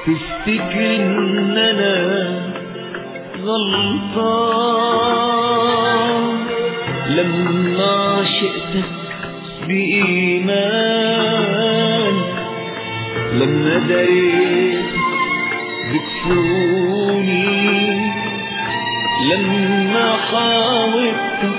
تفتكر ان انا غلطان لما عشقتك بإيمان لما دريت بكفوني لما حاولتك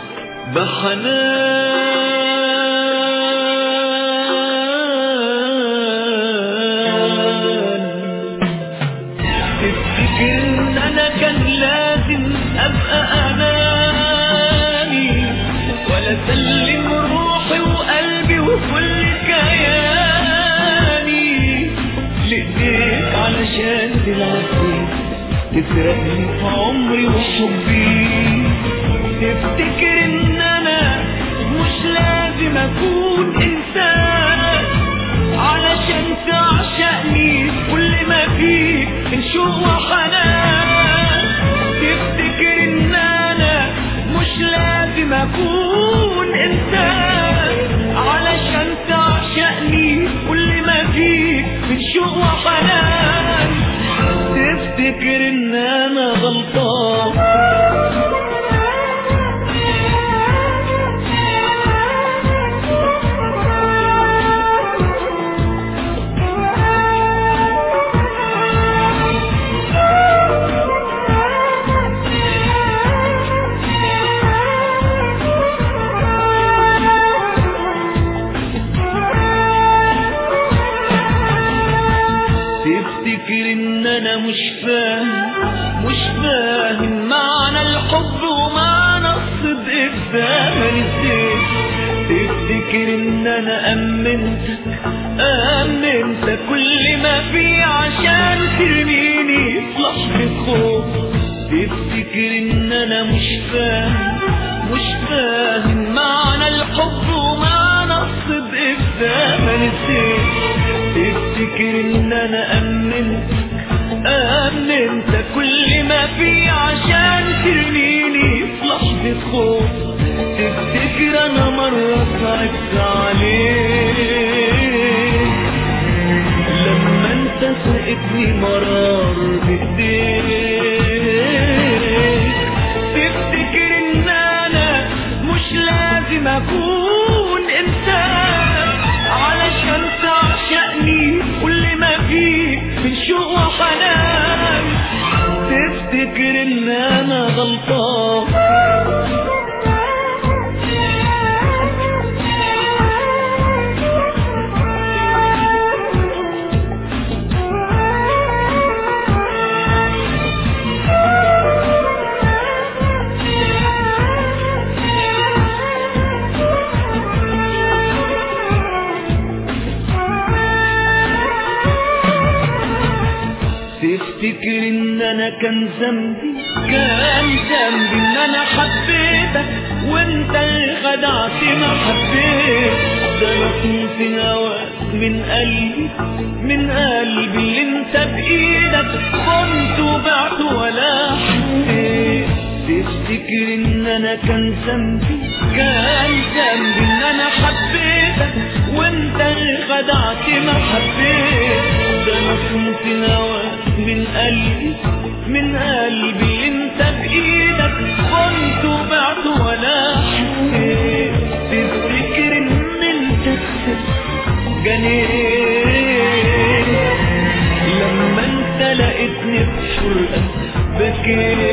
بحنان تفتكر ان انا كان لازم ابقى اناني ولا سلم روحي وقلبي وكل كياني لقيت علشان تلعبني تسرقني في عمري وحبي تفتكر ان انا مش لازم اكون انسان علشان تعشقني كل ما فيك من شوق وحنان تفتكر ان انا مش لازم اكون انسان علشان تعشقني كل ما فيك من شوق وحنان تفتكر ان انا غلطان تفتكر ان انا مش فاهم مش فاهم معنى الحب ومعنى الصدق بزمن الزين تفتكر ان انا امنتك امنتك كل ما في عشان ترميني في لحظة خوف تفتكر ان انا مش فاهم مش فاهم معنى الحب ومعنى الصدق بزمن الزين تفتكر ان انا امنتك امنتك كل ما في عشان ترميني في لحظة خوف تفتكر انا مرة صعبت عليك لما انت سقتني مرار بايديك تفتكر ان انا مش لازم اكون انسان علشان تعشقني كل ما فيك من شوق وحنان تفتكر ان انا غلطان تفتكر ان انا كان ذنبي كان ذنبي ان انا حبيتك وانت اللي خدعت ما حبيت ده انا كنت هواك من قلبي من قلبي اللي انت بايدك كنت وبعت ولا حسيت تفتكر ان انا كان ذنبي كان ذنبي ان انا حبيتك وانت اللي خدعت ما حبيت ده انا كنت هواك من قلبي من قلبي انت بايدك كنت وبعت ولا حسيت تفتكر ان انت كسبت جنيت لما انت لقيتني في حرقة بكيت